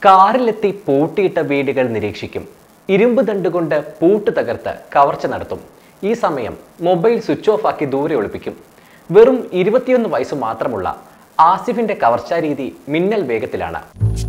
കാറിലെത്തി പൂട്ടിയിട്ട വീടുകൾ നിരീക്ഷിക്കും ഇരുമ്പ് ദണ്ടുകൊണ്ട് പൂട്ട് തകർത്ത് കവർച്ച നടത്തും ഈ സമയം മൊബൈൽ സ്വിച്ച് ഓഫ് ആക്കി ദൂരെ ഒളിപ്പിക്കും വെറും ഇരുപത്തിയൊന്ന് വയസ്സ് മാത്രമുള്ള ആസിഫിന്റെ കവർച്ചാ രീതി മിന്നൽ വേഗത്തിലാണ്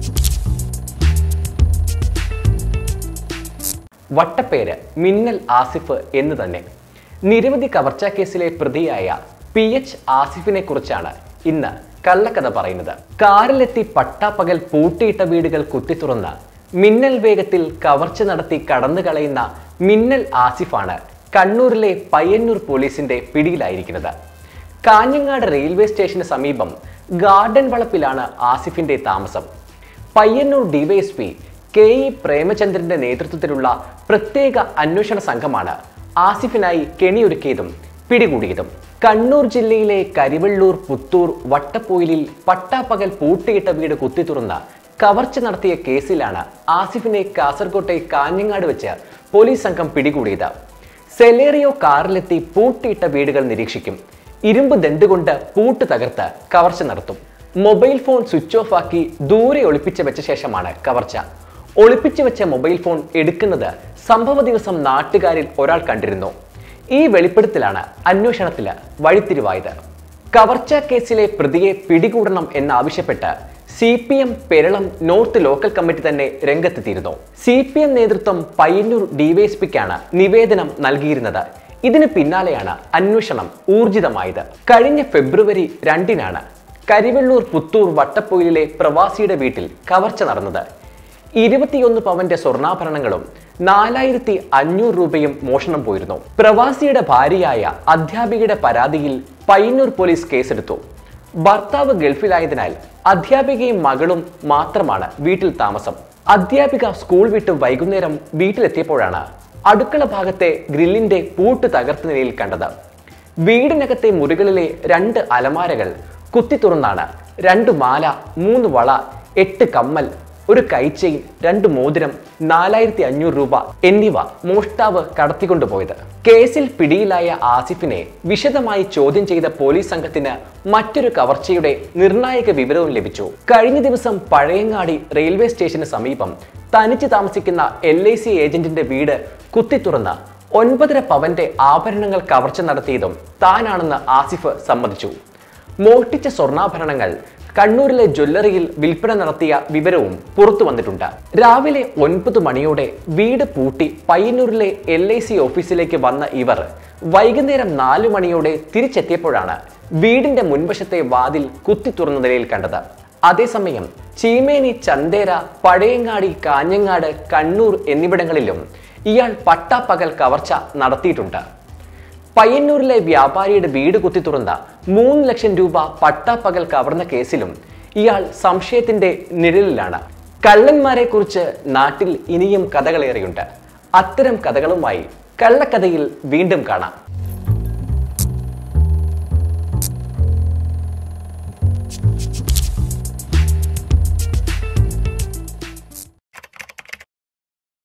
വട്ടപ്പേര് മിന്നൽ ആസിഫ് എന്ന് തന്നെ നിരവധി കവർച്ചാ കേസിലെ പ്രതിയായ പി എച്ച് ആസിഫിനെ കുറിച്ചാണ് ഇന്ന് കള്ളക്കഥ പറയുന്നത് കാറിലെത്തി പട്ടാപ്പകൽ പൂട്ടിയിട്ട വീടുകൾ കുത്തിത്തുറന്ന് മിന്നൽ വേഗത്തിൽ കവർച്ച നടത്തി കടന്നു കളയുന്ന മിന്നൽ ആസിഫാണ് കണ്ണൂരിലെ പയ്യന്നൂർ പോലീസിന്റെ പിടിയിലായിരിക്കുന്നത് കാഞ്ഞങ്ങാട് റെയിൽവേ സ്റ്റേഷന് സമീപം ഗാർഡൻ വളപ്പിലാണ് ആസിഫിന്റെ താമസം പയ്യന്നൂർ ഡിവൈഎസ്പി കെ ഇ പ്രേമചന്ദ്രന്റെ നേതൃത്വത്തിലുള്ള പ്രത്യേക അന്വേഷണ സംഘമാണ് ആസിഫിനായി കെണിയൊരുക്കിയതും പിടികൂടിയതും കണ്ണൂർ ജില്ലയിലെ കരിവള്ളൂർ പുത്തൂർ വട്ടപ്പോയിലിൽ പട്ടാപ്പകൽ പൂട്ടിയിട്ട വീട് കുത്തിത്തുറന്ന് കവർച്ച നടത്തിയ കേസിലാണ് ആസിഫിനെ കാസർകോട്ടെ കാഞ്ഞങ്ങാട് വെച്ച് പോലീസ് സംഘം പിടികൂടിയത് സെലേറിയോ കാറിലെത്തി പൂട്ടിയിട്ട വീടുകൾ നിരീക്ഷിക്കും ഇരുമ്പ് ദണ്ടുകൊണ്ട് പൂട്ട് തകർത്ത് കവർച്ച നടത്തും മൊബൈൽ ഫോൺ സ്വിച്ച് ഓഫ് ആക്കി ദൂരെ ഒളിപ്പിച്ച് വെച്ച ശേഷമാണ് കവർച്ച ഒളിപ്പിച്ചു വെച്ച മൊബൈൽ ഫോൺ എടുക്കുന്നത് സംഭവ ദിവസം നാട്ടുകാരിൽ ഒരാൾ കണ്ടിരുന്നു ഈ വെളിപ്പെടുത്തലാണ് അന്വേഷണത്തിന് വഴിത്തിരിവായത് കവർച്ച കേസിലെ പ്രതിയെ പിടികൂടണം എന്നാവശ്യപ്പെട്ട് C P M Peralam north local committee തന്നെ രംഗത്തെത്തിയിരുന്നു സി പി എം നേതൃത്വം പയ്യന്നൂർ ഡിവൈഎസ്പിക്കാണ് നിവേദനം നൽകിയിരുന്നത് ഇതിന് പിന്നാലെയാണ് അന്വേഷണം ഊർജിതമായത് കഴിഞ്ഞ ഫെബ്രുവരി രണ്ടിനാണ് കരിവെള്ളൂർ പുത്തൂർ വട്ടപ്പൊയിലിലെ പ്രവാസിയുടെ വീട്ടിൽ കവർച്ച നടന്നത് ഇരുപത്തിയൊന്ന് പവന്റെ സ്വർണ്ണാഭരണങ്ങളും നാലായിരത്തി അഞ്ഞൂറ് രൂപയും മോഷണം പോയിരുന്നു പ്രവാസിയുടെ ഭാര്യയായ അധ്യാപികയുടെ പരാതിയിൽ പയ്യന്നൂർ പോലീസ് കേസെടുത്തു ഭർത്താവ് ഗൾഫിലായതിനാൽ അധ്യാപികയും മകളും മാത്രമാണ് വീട്ടിൽ താമസം അധ്യാപിക സ്കൂൾ വിട്ട് വൈകുന്നേരം വീട്ടിലെത്തിയപ്പോഴാണ് അടുക്കള ഭാഗത്തെ ഗ്രില്ലിന്റെ പൂട്ട് തകർത്ത നിലയിൽ കണ്ടത് വീടിനകത്തെ മുറികളിലെ രണ്ട് അലമാരകൾ കുത്തി തുറന്നാണ് രണ്ട് മാല മൂന്ന് വള എട്ട് കമ്മൽ ഒരു കൈച്ചെയിൻ രണ്ട് മോതിരം നാലായിരത്തി അഞ്ഞൂറ് രൂപ എന്നിവ മോഷ്ടാവ് കടത്തിക്കൊണ്ടുപോയത് കേസിൽ പിടിയിലായ ആസിഫിനെ വിശദമായി ചോദ്യം ചെയ്ത പോലീസ് സംഘത്തിന് മറ്റൊരു കവർച്ചയുടെ നിർണായക വിവരവും ലഭിച്ചു കഴിഞ്ഞ ദിവസം പഴയങ്ങാടി റെയിൽവേ സ്റ്റേഷന് സമീപം തനിച്ച് താമസിക്കുന്ന എൽ ഐ സി ഏജന്റിന്റെ വീട് കുത്തിത്തുറന്ന് ഒൻപതര പവന്റെ ആഭരണങ്ങൾ കവർച്ച നടത്തിയതും താനാണെന്ന് ആസിഫ് സമ്മതിച്ചു മോഷ്ടിച്ച സ്വർണ്ണാഭരണങ്ങൾ കണ്ണൂരിലെ ജ്വല്ലറിയിൽ വിൽപ്പന നടത്തിയ വിവരവും പുറത്തു വന്നിട്ടുണ്ട് രാവിലെ ഒൻപത് മണിയോടെ വീട് പൂട്ടി പയ്യന്നൂരിലെ എൽ ഐ സി ഓഫീസിലേക്ക് വന്ന ഇവർ വൈകുന്നേരം നാലു മണിയോടെ തിരിച്ചെത്തിയപ്പോഴാണ് വീടിന്റെ മുൻവശത്തെ വാതിൽ കുത്തി തുറന്ന നിലയിൽ കണ്ടത് അതേസമയം ചീമേനി ചന്തേര പഴയങ്ങാടി കാഞ്ഞങ്ങാട് കണ്ണൂർ എന്നിവിടങ്ങളിലും ഇയാൾ പട്ടാപ്പകൽ കവർച്ച നടത്തിയിട്ടുണ്ട് പയ്യന്നൂരിലെ വ്യാപാരിയുടെ വീട് കുത്തി തുറന്ന മൂന്ന് ലക്ഷം രൂപ പട്ടാപ്പകൽ കവർന്ന കേസിലും ഇയാൾ സംശയത്തിന്റെ നിഴലിലാണ് കള്ളന്മാരെ കുറിച്ച് നാട്ടിൽ ഇനിയും കഥകളേറെയുണ്ട് അത്തരം കഥകളുമായി കള്ളക്കഥയിൽ വീണ്ടും കാണാം